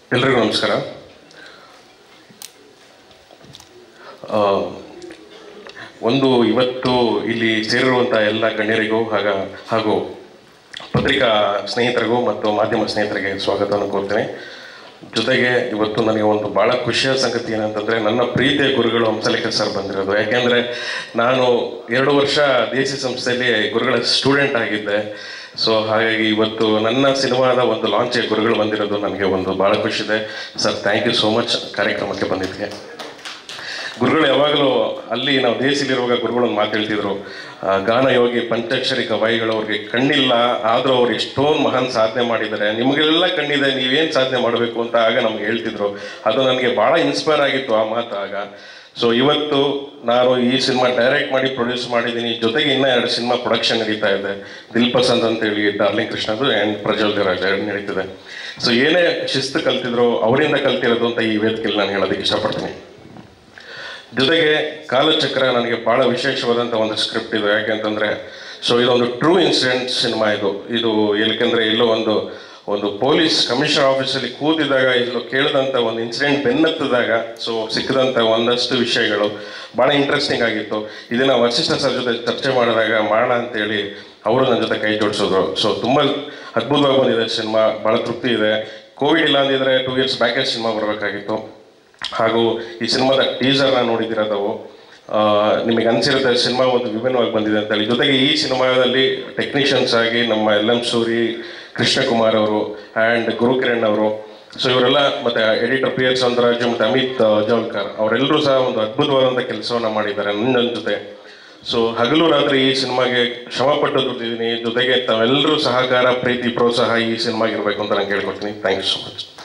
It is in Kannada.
ಎಲ್ರಿಗೂ ನಮಸ್ಕಾರ ಆ, ಒಂದು ಇವತ್ತು ಇಲ್ಲಿ ಸೇರಿರುವಂಥ ಎಲ್ಲ ಗಣ್ಯರಿಗೂ ಹಾಗ ಹಾಗೂ ಪತ್ರಿಕಾ ಸ್ನೇಹಿತರಿಗೂ ಮತ್ತು ಮಾಧ್ಯಮ ಸ್ನೇಹಿತರಿಗೆ ಸ್ವಾಗತವನ್ನು ಕೋರ್ತೇನೆ ಜೊತೆಗೆ ಇವತ್ತು ನನಗೆ ಒಂದು ಭಾಳ ಖುಷಿಯ ಸಂಗತಿ ಏನಂತಂದರೆ ನನ್ನ ಪ್ರೀತಿಯ ಗುರುಗಳು ಹಂಸಲೇಖ ಸರ್ ಬಂದಿರೋದು ಯಾಕೆಂದರೆ ನಾನು ಎರಡು ವರ್ಷ ದೇಸಿ ಸಂಸ್ಥೆಯಲ್ಲಿ ಗುರುಗಳ ಸ್ಟೂಡೆಂಟ್ ಆಗಿದ್ದೆ ಸೊ ಹಾಗಾಗಿ ಇವತ್ತು ನನ್ನ ಸಿನಿಮಾದ ಒಂದು ಲಾಂಚಿಗೆ ಗುರುಗಳು ಬಂದಿರೋದು ನನಗೆ ಒಂದು ಭಾಳ ಖುಷಿದೆ sir thank you so much ಕಾರ್ಯಕ್ರಮಕ್ಕೆ ಬಂದಿದ್ದಕ್ಕೆ ಗುರುಗಳು ಯಾವಾಗಲೂ ಅಲ್ಲಿ ನಾವು ದೇಶದಲ್ಲಿರುವಾಗ ಗುರುಗಳು ಒಂದು ಮಾತು ಹೇಳ್ತಿದ್ರು ಆ, ಗಾನಯೋಗಿ ಪಂಚಾಕ್ಷರಿ ಕವಾಯಿಗಳು ಅವ್ರಿಗೆ ಕಣ್ಣಿಲ್ಲ ಆದರೂ ಅವ್ರು ಎಷ್ಟೊಂದು ಮಹಾನ್ ಸಾಧನೆ ಮಾಡಿದ್ದಾರೆ ನಿಮಗೆಲ್ಲ ಕಣ್ಣಿದೆ ನೀವೇನು ಸಾಧನೆ ಮಾಡಬೇಕು ಅಂತ ಆಗ ನಮ್ಗೆ ಹೇಳ್ತಿದ್ರು ಅದು ನನಗೆ ಭಾಳ ಇನ್ಸ್ಪೈರ್ ಆಗಿತ್ತು ಆ ಮಾತು ಆಗ ಸೊ ಇವತ್ತು ನಾನು ಈ ಸಿನಿಮಾ ಡೈರೆಕ್ಟ್ ಮಾಡಿ ಪ್ರೊಡ್ಯೂಸ್ ಮಾಡಿದ್ದೀನಿ ಜೊತೆಗೆ ಇನ್ನೂ ಎರಡು ಸಿನಿಮಾ ಪ್ರೊಡಕ್ಷನ್ ನಡೀತಾ ಇದೆ ದಿಲ್ ಪಸಂದ್ ಅಂತೇಳಿ ಡಾರ್ಲಿಂಗ್ ಕೃಷ್ಣದು ಆ್ಯಂಡ್ ಪ್ರಜ್ವಲ್ ದೇವರಾಜ್ ಎರಡು ನಡೀತಿದೆ ಸೊ ಏನೇ ಶಿಸ್ತು ಕಲ್ತಿದ್ರು ಅವರಿಂದ ಕಲ್ತಿರೋದು ಅಂತ ಈ ವೇದಿಕೆಯಲ್ಲಿ ನಾನು ಹೇಳೋದಕ್ಕೆ ಇಷ್ಟಪಡ್ತೀನಿ ಜೊತೆಗೆ ಕಾಲಚಕ್ರ ನನಗೆ ಭಾಳ ವಿಶೇಷವಾದಂಥ ಒಂದು ಸ್ಕ್ರಿಪ್ಟ್ ಇದು ಯಾಕೆಂತಂದರೆ ಸೊ ಇದೊಂದು ಟ್ರೂ ಇನ್ಸಿಡೆಂಟ್ ಸಿನಿಮಾ ಇದು ಇದು ಏಕೆಂದರೆ ಎಲ್ಲೋ ಒಂದು ಒಂದು ಪೊಲೀಸ್ ಕಮಿಷನರ್ ಆಫೀಸಲ್ಲಿ ಕೂತಿದ್ದಾಗ ಎಲ್ಲೋ ಕೇಳಿದಂಥ ಒಂದು ಇನ್ಸಿಡೆಂಟ್ ಬೆನ್ನತ್ತಿದಾಗ ಸೊ ಸಿಕ್ಕಿದಂಥ ಒಂದಷ್ಟು ವಿಷಯಗಳು ಭಾಳ ಇಂಟ್ರೆಸ್ಟಿಂಗ್ ಆಗಿತ್ತು ಇದನ್ನು ವಸಿಷ್ಠ ಸರ್ ಜೊತೆ ಚರ್ಚೆ ಮಾಡಿದಾಗ ಮಾಡೋಣ ಅಂತೇಳಿ ಅವರು ನನ್ನ ಜೊತೆ ಕೈ ಜೋಡಿಸಿದ್ರು ಸೊ ತುಂಬ ಅದ್ಭುತವಾಗಿ ಬಂದಿದೆ ಸಿನಿಮಾ ಭಾಳ ತೃಪ್ತಿ ಇದೆ ಕೋವಿಡ್ ಇಲ್ಲ ಅಂದಿದ್ರೆ ಟೂ ಇಯರ್ಸ್ ಬ್ಯಾಕೇ ಸಿನಿಮಾ ಬರಬೇಕಾಗಿತ್ತು ಹಾಗೂ ಈ ಸಿನಿಮಾದ ಟೀಸರ್ನ ನೋಡಿದ್ದೀರ ತಾವು ಆ, ನಿಮಗೆ ಅನಿಸಿರುತ್ತೆ ಸಿನಿಮಾ ಒಂದು ವಿಭಿನ್ನವಾಗಿ ಬಂದಿದೆ ಅಂತೇಳಿ ಜೊತೆಗೆ ಈ ಸಿನಿಮಾದಲ್ಲಿ ಟೆಕ್ನಿಷಿಯನ್ಸ್ ಆಗಿ ನಮ್ಮ ಎಲ್ ಎಂ ಸೂರಿ ಕೃಷ್ಣಕುಮಾರ್ ಅವರು ಆ್ಯಂಡ್ ಗುರುಕಿರಣ್ ಅವರು ಸೊ ಇವರೆಲ್ಲ ಮತ್ತೆ ಎಡಿಟರ್ ಪಿ ಎಸ್ ಸೌಂದರಾಜು ಮತ್ತು ಅಮಿತ್ ಜೋಲ್ಕರ್ ಅವರೆಲ್ಲರೂ ಸಹ ಒಂದು ಅದ್ಭುತವಾದಂಥ ಕೆಲಸವನ್ನು ಮಾಡಿದ್ದಾರೆ ನನ್ನ ಜೊತೆ ಸೊ ಹಗಲು ರಾತ್ರಿ ಈ ಸಿನಿಮಾಗೆ ಶ್ರಮಪಟ್ಟು ದುಡ್ದಿದ್ದೀನಿ ಜೊತೆಗೆ ತಾವೆಲ್ಲರೂ ಸಹಕಾರ ಪ್ರೀತಿ ಪ್ರೋತ್ಸಾಹ ಈ ಸಿನಿಮಾಗೆ ಇರಬೇಕು ಅಂತ ನಾನು ಕೇಳ್ಕೊಳ್ತೀನಿ ಥ್ಯಾಂಕ್ ಯು ಸೊ ಮಚ್